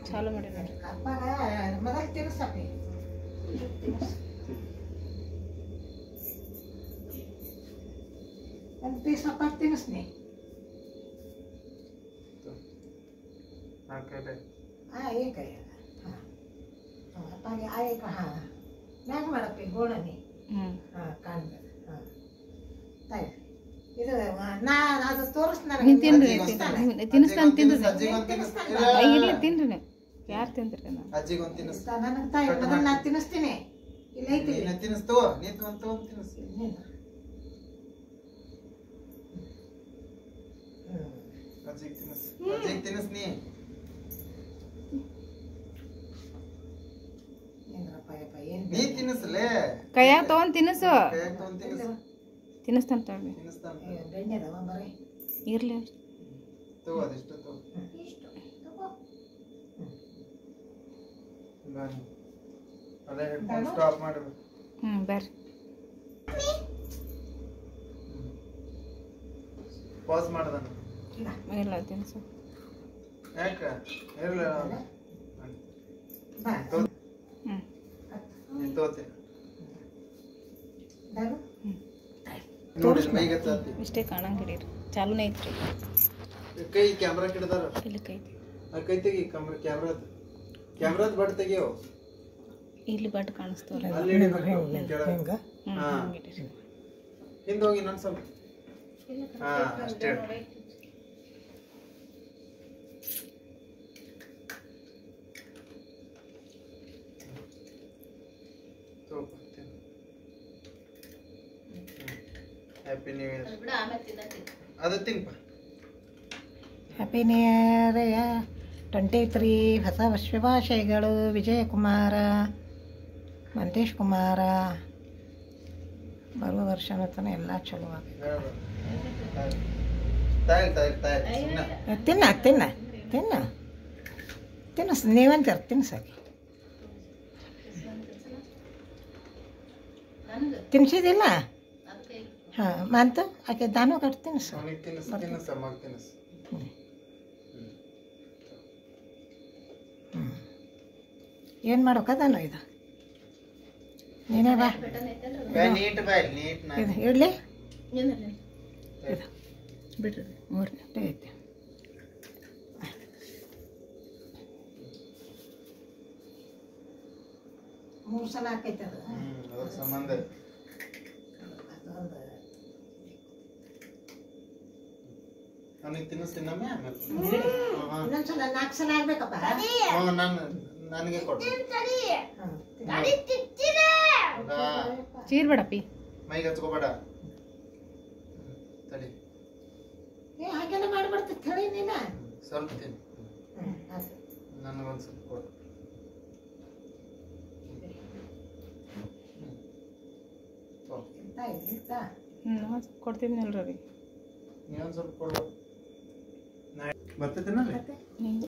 ಚಾಲು ಮಾಡಿ ನೋಡಿ ಅಪ್ಪಾಗ ಮೊದಲು ತಿನ್ನಿಸಪ್ಪಿ ಒಂದು ಪೀಸ್ ಅಪ್ಪ ತಿನ್ನಿಸ್ನಿ ಹಾಕಲೆ ಹಾಂ ಏಕ ಹಾಂ ಅಪ್ಪಗೆ ಆ ಏಕ ಹಾಂ ಮ್ಯಾಗ ಮಾಡಪ್ಪಿ ಗೋಡನಿ ಹ್ಞೂ ಹಾಂ ಕಾಣ್ತದೆ ಹಾಂ ತಾಯಿ ಇದು ನಾ ಅದು ತೋರಿಸ್ತಾನೆ ನೀವು ತಿನ್ರಿ ತಿನ್ರಿ ತಿನ್ನಿಸ್ತಾನೆ ತಿನ್ರಿ ಅಜ್ಜಿಗೊಂದು ತಿನ್ನಿಸ್ ಇರ್ಲಿ ತಿನ್ರಿ ನೀವು ಯಾರು ತಿಂದ್ರಿ ನಾನು ಅಜ್ಜಿಗೊಂದು ತಿನ್ನಿಸ್ ನನಗೆ ತಾಯಿ ಮೊದಲು ನಾ ತಿನ್ನಿಸ್ತೀನಿ ಇಲ್ಲ ಐತಿ ನೀನು ತಿನ್ನಿಸ್ತು ನೀನು ಒಂದು ತಗೊಂಡು ತಿನ್ನಿಸ್ ನಿಂದು. ಹ್ಮ್. ಅಜ್ಜಿಗೆ ತಿನ್ನಿಸ್ ಅಜ್ಜಿಗೆ ತಿನ್ನಿಸ್ ನೀ ಏನ್ರಪ್ಪ ಯಪ್ಪ ಏನ್ ನೀ ತಿನ್ನಿಸ್ಲೇ ಕೈಯಾಗ ತೊಗೊಂಡು ತಿನ್ನಿಸು ಕೈಯಾಗ ತಗೊಂಡು ತಿನ್ನಿಸ್ ತಿನ್ನಿಸ್ತಾನೆ ತಗೊಳ್ಳಿ ತಿನ್ನಿಸ್ತಾನ ಬೆಣ್ಣೆದವ ಬರೀ ಇರ್ಲಿ ತಗೋ ಅದಿಷ್ಟು ತಗೋ ಇಷ್ಟು ತಗೋ. ಬನ್ನಿ ಅದೇ ಹೆಡ್ಫೋನ್ ಸ್ಟಾಪ್ ಮಾಡಬೇಕು ಹ್ಞೂ ಬರ್ರಿ ಪಾಸ್ ಮಾಡ್ದಾನ ಇಲ್ಲ ಇಲ್ಲ ತಿನ್ಸು ಯಾಕ ಇರಲಿಲ್ಲ ಬಾ ಹ್ಞೂ ನೀನು ತಗೋತೀನಿ ದಾರು ನೋಡಿ ಮೈಗೆ ಹತ್ತತ್ತಿ. ಇಷ್ಟೇ ಕಾಣಂಗಿಲ್ಲ ಚಾಲೂನೇ ಐತ್ರಿ ಕೈ ಕ್ಯಾಮ್ರಾ ಕಿಡ್ದಾರ ಇಲ್ಲಿ ಕೈ ಆ ಕೈ ತೆಗಿ ಕ್ಯಾಮ್ರಾ ಕ್ಯಾಮ್ರಾದ ಕ್ಯಾಮ್ರಾದ ಬಟ್ ತೆಗಿಯೋ ಇಲ್ಲಿ ಬಟ್ ಕಾಣಿಸ್ತವಲ್ಲ ಅಲ್ಲಿ ಹಿಡಿಬೇಕು ಕೆಳಗೆ. ಹಿಂಗ ಹ್ಞೂ ಹಾ. ಹಂಗಿಡ್ರಿ ಹಿಂದೆ ಹೋಗಿ ಇನ್ನೊಂದು ಸ್ವಲ್ಪ ಹಾ ಅಷ್ಟೇ ಹ್ಯಾಪಿ ನ್ಯೂ ಇಯರ್ ಅದು ತಿನ್ಪ happy new year twenty three ಹೊಸ ಶುಭಾಶಯಗಳು ವಿಜಯಕುಮಾರ ಮಂತೇಶ್ ಕುಮಾರ ಬರುವ ವರ್ಷ ತನಕ ಎಲ್ಲ ಚಲೋ ಆಗುತ್ತೆ ತಾಯಿ ತಾಯಿ ತಾಯಿ ಸುಮ್ಮನೆ ತಿನ್ನ ತಿನ್ನ ತಿನ್ನ ತಿನ್ನಸ್ ನೀವಂತೀರ ತಿನ್ಸಾಕಿ ತಿನ್ಸಿದಿಲ್ಲ ಹಾಂ ಮಂತು ಆಕೆ ದಾನು ಕಟ್ ತಿನ್ಸು ಅವನಿಗೆ ತಿನ್ನಿಸ್ ತಿನ್ನಿಸ್ ಅಮ್ಮಗೆ ತಿನ್ನಿಸ್ ಏನು ಮಾಡೋಕದಾನು ಇದು ನೀನೇ ಬಾ ಬೈ ನೀಟ್ ಬೈ ನೀಟ್ ನಾ ಇದು ಇಡ್ಲಿ ಬಿಡ್ರಿ ಮೂರನೇ ಇಷ್ಟೇ ಐತಿ ಮೂರು ಸಲ ಹಾಕೈತೆ ಅದು ಹ್ಮ್ ಅದ್ರ ಸಂಬಂಧ ಅದೊಂದು ಅವನಿಗೆ ತಿನ್ನಿಸ್ತೀನಮ್ಮೆ ಆಮೇಲೆ ಹಾಂ ಇನ್ನೊಂದ್ಸಲ ನಾಲ್ಕು ಸಲ ಆಗ್ಬೇಕಪ್ಪ ಹಾಂ ನಾನು ನನಗೆ ಕೊಡು ಹಾಂ ಹೌದಾ? ಚೀರ್ ಬೇಡಪ್ಪಿ ಮೈಗೆ ಹಚ್ಕೋಬೇಡ ತಡಿ ಏ ಹಾಗೆಲ್ಲ ಮಾಡ್ಬಿಡ್ತೈತೆ ಹೇಳಿ ನೀನ ಸ್ವಲ್ಪ ತಿನ್ನು ಹ್ಞೂ ಆಯ್ತು ನನಗೊಂದು ಸ್ವಲ್ಪ ಕೊಡು ತಗೋ. ಇಂತ ಇಂತ ಹ್ಞೂ ಕೊಡ್ತೀನಿ ಅಲ್ರಿ ನೀವೊಂದು ಸ್ವಲ್ಪ ಕೊಡು ನಾ ಬರ್ತೈತೇನಲ್ಲಿ ಮತ್ತೆ ನೀವು